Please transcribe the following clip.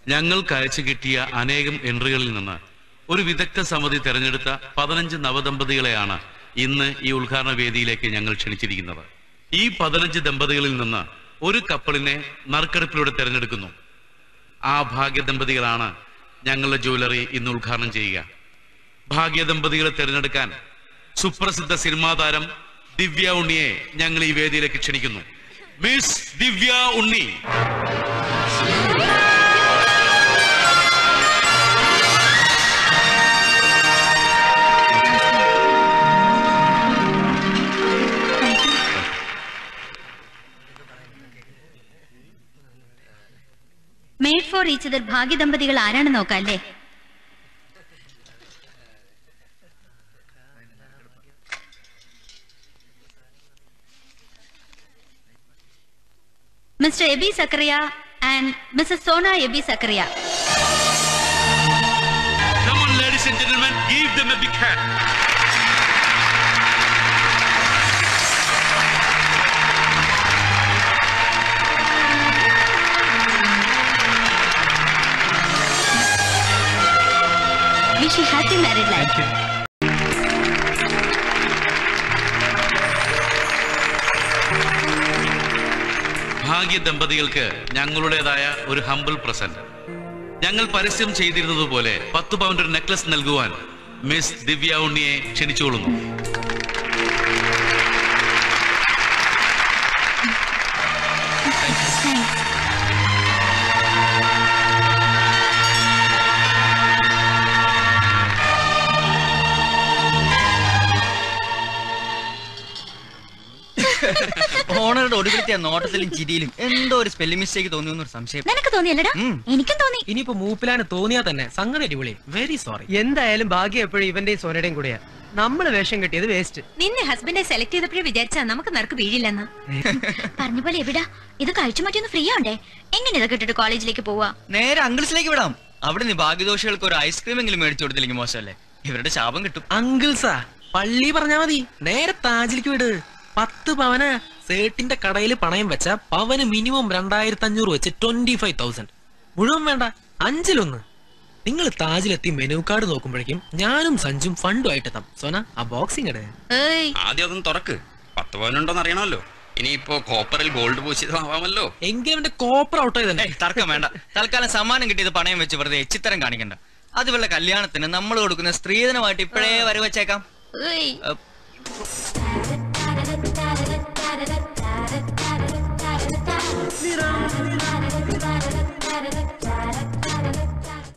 ഞങ്ങൾക്ക് അയച്ചു കിട്ടിയ അനേകം എൻട്രികളിൽ നിന്ന് ഒരു വിദഗ്ധ സമിതി തെരഞ്ഞെടുത്ത പതിനഞ്ച് നവദമ്പതികളെയാണ് ഇന്ന് ഈ ഉദ്ഘാടന വേദിയിലേക്ക് ഞങ്ങൾ ക്ഷണിച്ചിരിക്കുന്നത് ഈ പതിനഞ്ച് ദമ്പതികളിൽ നിന്ന് ഒരു കപ്പിളിനെ നറുക്കെടുപ്പിലൂടെ തെരഞ്ഞെടുക്കുന്നു ആ ഭാഗ്യദമ്പതികളാണ് ഞങ്ങളുടെ ജ്വല്ലറി ഇന്ന് ഉദ്ഘാടനം ചെയ്യുക ഭാഗ്യദമ്പതികളെ തിരഞ്ഞെടുക്കാൻ സുപ്രസിദ്ധ സിനിമാ താരം ദിവ്യ ഉണ്ണിയെ ഞങ്ങൾ ഈ വേദിയിലേക്ക് ക്ഷണിക്കുന്നു Miss Divya Unni made for each other ഭാഗ്യദമ്പതികൾ ആരാണെന്ന് നോക്കാം അല്ലേ Mister Eby Zacharia and Mrs Sona Eby Zacharia Come on, ladies and gentlemen, give them a big hand. Wish happy married life ഭാഗ്യ ദമ്പതികൾക്ക് ഞങ്ങളുടേതായ ഒരു ഹംബിൾ പ്രസന്റ് ഞങ്ങൾ പരസ്യം ചെയ്തിരുന്നതുപോലെ പത്ത് പൗണ്ട് ഒരു നെക്ലസ് നൽകുവാൻ മിസ് ദിവ്യ ഉണ്ണിയെ ക്ഷണിച്ചുകൊള്ളുന്നു ഓണറുടെ ഒടുവിലത്തെ ആ നോട്ടത്തിലും ചിരിയിലും എന്തോ ഒരു സ്പെല്ലിംഗ് മിസ്റ്റേക്ക് തോന്നുന്നു ഒരു സംശയം നിനക്ക് തോന്നിയല്ലടാ ഉം. എനിക്കും തോന്നി ഇനിയിപ്പോ മൂപ്പിലാന് തോന്നിയാ തന്നെ സംഗതി അടിപൊളി വെരി സോറി എന്തായാലും ഭാഗ്യം എപ്പോഴും ഇവന്റെയും സോനയുടെയും കൂടെയാ നമ്മൾ വേഷം കെട്ടിയത് വേസ്റ്റ് നിന്നെ ഹസ്ബൻഡെ സെലക്ട് ചെയ്തപ്പോഴേ വിചാരിച്ചാ നമുക്ക് നറുക്ക് വീഴില്ലെന്ന് പറഞ്ഞ പോലെ എവിടാ ഇത് കഴിച്ചു മറ്റൊന്ന് ഫ്രീ ആണ്ടേ എങ്ങനെ ഇതൊക്കെ ഇട്ടിട്ട് കോളേജിലേക്ക് പോവാ നേരെ അങ്കിൾസിലേക്ക് വിടാം അവിടെ നിന്ന് ഭാഗ്യദോഷികൾക്ക് ഒരു ഐസ്ക്രീം എങ്കിലും മേടിച്ചു കൊടുത്തില്ലെങ്കിൽ മോശമല്ലേ ഇവരുടെ ശാപം കിട്ടും അങ്കിൾസാ പള്ളി പറഞ്ഞാ മതി നേരെ താജിലേക്ക് വിട് പത്ത് പവന സേട്ടിന്റെ കടയിൽ പണയം വെച്ച പവന് മിനിമം രണ്ടായിരത്തി അഞ്ഞൂറ് വെച്ച് ട്വന്റി ഫൈവ് തൗസൻഡ് മുഴുവൻ വേണ്ട അഞ്ചിലൊന്ന് നിങ്ങൾ താജിലെത്തി മെനു കാർഡ് നോക്കുമ്പോഴേക്കും ഞാനും സഞ്ജും ഫണ്ടും ആയിട്ട് എത്താം സോന ആ ബോക്സിംഗ് ഇടേ ഏയ് ആദ്യം അതൊന്ന് തുറക്ക് പത്ത് പവനുണ്ടോന്ന് അറിയണമല്ലോ ഇനിയിപ്പോ കോപ്പറിൽ ഗോൾഡ് പൂശിതമാവാമല്ലോ എങ്കിലും എന്റെ കോപ്പർ ഔട്ട് ആയി തന്നെ ഏയ് തർക്കം വേണ്ട തൽക്കാലം സമ്മാനം കിട്ടിയത് പണയം വെച്ച് വെറുതെ എച്ചിത്തരം കാണിക്കണ്ട അത് വല്ല കല്യാണത്തിന് നമ്മൾ കൊടുക്കുന്ന സ്ത്രീധനമായിട്ട് ഇപ്പോഴേ വരവച്ചേക്കാം ഏയ് അഹ്